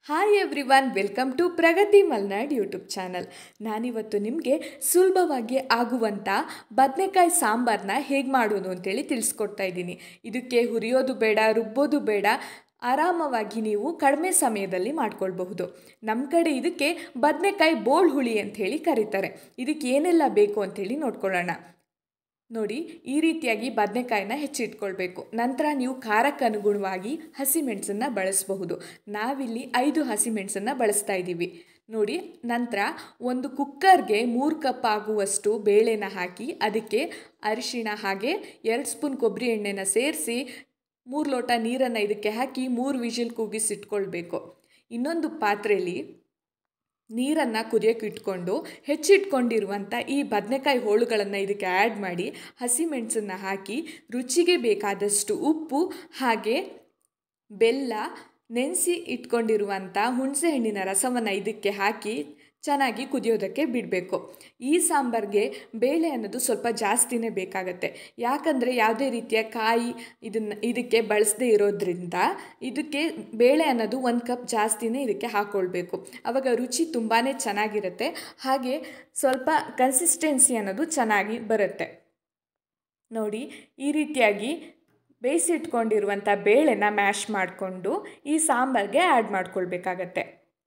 hi every welcome to Pragati Malnad YouTube channel ನಾನಿವತ್ತು ನಿಮಗೆ ಸುಲಭವಾಗಿ ಆಗುವಂಥ ಬದನೆಕಾಯಿ ಸಾಂಬಾರನ್ನ ಹೇಗೆ ಮಾಡೋದು ಅಂತೇಳಿ ತಿಳಿಸ್ಕೊಡ್ತಾ ಇದ್ದೀನಿ ಇದಕ್ಕೆ ಹುರಿಯೋದು ಬೇಡ ರುಬ್ಬೋದು ಬೇಡ ಆರಾಮವಾಗಿ ನೀವು ಕಡಿಮೆ ಸಮಯದಲ್ಲಿ ಮಾಡ್ಕೊಳ್ಬಹುದು ನಮ್ಮ ಕಡೆ ಇದಕ್ಕೆ ಬದನೆಕಾಯಿ ಬೋಳ್ ಹುಳಿ ಅಂತ ಹೇಳಿ ಕರೀತಾರೆ ಇದಕ್ಕೆ ಏನೆಲ್ಲ ಬೇಕು ಅಂತೇಳಿ ನೋಡ್ಕೊಳ್ಳೋಣ ನೋಡಿ ಈ ರೀತಿಯಾಗಿ ಬದನೆಕಾಯಿನ ಹೆಚ್ಚಿಟ್ಕೊಳ್ಬೇಕು ನಂತರ ನೀವು ಖಾರಕ್ಕೆ ಅನುಗುಣವಾಗಿ ಹಸಿಮೆಣಸನ್ನು ಬಳಸಬಹುದು ನಾವಿಲ್ಲಿ ಐದು ಹಸಿಮೆಣಸನ್ನು ಬಳಸ್ತಾ ಇದ್ದೀವಿ ನೋಡಿ ನಂತರ ಒಂದು ಕುಕ್ಕರ್ಗೆ ಮೂರು ಕಪ್ ಆಗುವಷ್ಟು ಬೇಳೆನ ಹಾಕಿ ಅದಕ್ಕೆ ಅರಿಶಿಣ ಹಾಗೆ ಎರಡು ಸ್ಪೂನ್ ಕೊಬ್ಬರಿ ಎಣ್ಣೆನ ಸೇರಿಸಿ ಮೂರು ಲೋಟ ನೀರನ್ನು ಇದಕ್ಕೆ ಹಾಕಿ ಮೂರು ವಿಜಿಲ್ ಕೂಗಿಸಿಟ್ಕೊಳ್ಬೇಕು ಇನ್ನೊಂದು ಪಾತ್ರೆಯಲ್ಲಿ ನೀರನ್ನು ಕುದಿಯೋಕೆ ಇಟ್ಕೊಂಡು ಹೆಚ್ಚಿಟ್ಕೊಂಡಿರುವಂಥ ಈ ಬದನೆಕಾಯಿ ಹೋಳುಗಳನ್ನು ಇದಕ್ಕೆ ಆ್ಯಡ್ ಮಾಡಿ ಹಸಿಮೆಣಸನ್ನು ಹಾಕಿ ರುಚಿಗೆ ಬೇಕಾದಷ್ಟು ಉಪ್ಪು ಹಾಗೆ ಬೆಲ್ಲ ನೆನೆಸಿ ಇಟ್ಕೊಂಡಿರುವಂಥ ಹುಣಸೆ ಹಣ್ಣಿನ ರಸವನ್ನು ಇದಕ್ಕೆ ಹಾಕಿ ಚೆನ್ನಾಗಿ ಕುದಿಯೋದಕ್ಕೆ ಬಿಡಬೇಕು ಈ ಸಾಂಬಾರಿಗೆ ಬೇಳೆ ಅನ್ನೋದು ಸ್ವಲ್ಪ ಜಾಸ್ತಿನೇ ಬೇಕಾಗತ್ತೆ ಯಾಕಂದರೆ ಯಾವುದೇ ರೀತಿಯ ಕಾಯಿ ಇದನ್ನು ಇದಕ್ಕೆ ಬಳಸದೇ ಇರೋದ್ರಿಂದ ಇದಕ್ಕೆ ಬೇಳೆ ಅನ್ನೋದು ಒಂದು ಕಪ್ ಜಾಸ್ತಿನೇ ಇದಕ್ಕೆ ಹಾಕ್ಕೊಳ್ಬೇಕು ಆವಾಗ ರುಚಿ ತುಂಬಾ ಚೆನ್ನಾಗಿರುತ್ತೆ ಹಾಗೆ ಸ್ವಲ್ಪ ಕನ್ಸಿಸ್ಟೆನ್ಸಿ ಅನ್ನೋದು ಚೆನ್ನಾಗಿ ಬರುತ್ತೆ ನೋಡಿ ಈ ರೀತಿಯಾಗಿ ಬೇಯಿಸಿಟ್ಕೊಂಡಿರುವಂಥ ಬೇಳೆನ ಮ್ಯಾಶ್ ಮಾಡಿಕೊಂಡು ಈ ಸಾಂಬಾರಿಗೆ ಆ್ಯಡ್ ಮಾಡ್ಕೊಳ್ಬೇಕಾಗತ್ತೆ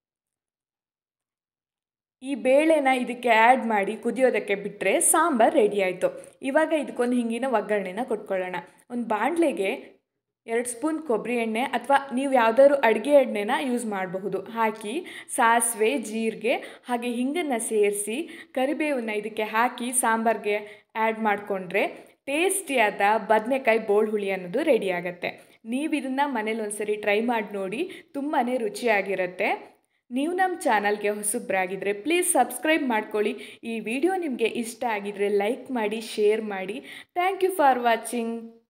ಈ ಬೇಳೆನ ಇದಕ್ಕೆ ಆ್ಯಡ್ ಮಾಡಿ ಕುದಿಯೋದಕ್ಕೆ ಬಿಟ್ಟರೆ ಸಾಂಬಾರು ರೆಡಿ ಆಯಿತು ಇವಾಗ ಇದಕ್ಕೊಂದು ಹಿಂಗಿನ ಒಗ್ಗರಣೆನ ಕೊಟ್ಕೊಳ್ಳೋಣ ಒಂದು ಬಾಣಲೆಗೆ ಎರಡು ಸ್ಪೂನ್ ಕೊಬ್ಬರಿ ಎಣ್ಣೆ ಅಥವಾ ನೀವು ಯಾವುದಾದ್ರು ಅಡುಗೆ ಎಣ್ಣೆನ ಯೂಸ್ ಮಾಡಬಹುದು ಹಾಕಿ ಸಾಸಿವೆ ಜೀರಿಗೆ ಹಾಗೆ ಹಿಂಗನ್ನು ಸೇರಿಸಿ ಕರಿಬೇವನ್ನ ಇದಕ್ಕೆ ಹಾಕಿ ಸಾಂಬಾರಿಗೆ ಆ್ಯಡ್ ಮಾಡಿಕೊಂಡ್ರೆ ಟೇಸ್ಟಿಯಾದ ಬದನೆಕಾಯಿ ಬೋಳ್ ಹುಳಿ ಅನ್ನೋದು ರೆಡಿ ಆಗುತ್ತೆ ನೀವು ಇದನ್ನು ಮನೇಲಿ ಒಂದ್ಸರಿ ಟ್ರೈ ಮಾಡಿ ನೋಡಿ ತುಂಬಾ ರುಚಿಯಾಗಿರುತ್ತೆ ನೀವು ನಮ್ಮ ಚಾನಲ್ಗೆ ಹೊಸಬ್ರಾಗಿದ್ದರೆ ಪ್ಲೀಸ್ ಸಬ್ಸ್ಕ್ರೈಬ್ ಮಾಡ್ಕೊಳ್ಳಿ ಈ ವಿಡಿಯೋ ನಿಮಗೆ ಇಷ್ಟ ಆಗಿದರೆ ಲೈಕ್ ಮಾಡಿ ಶೇರ್ ಮಾಡಿ ಥ್ಯಾಂಕ್ ಯು ಫಾರ್ ವಾಚಿಂಗ್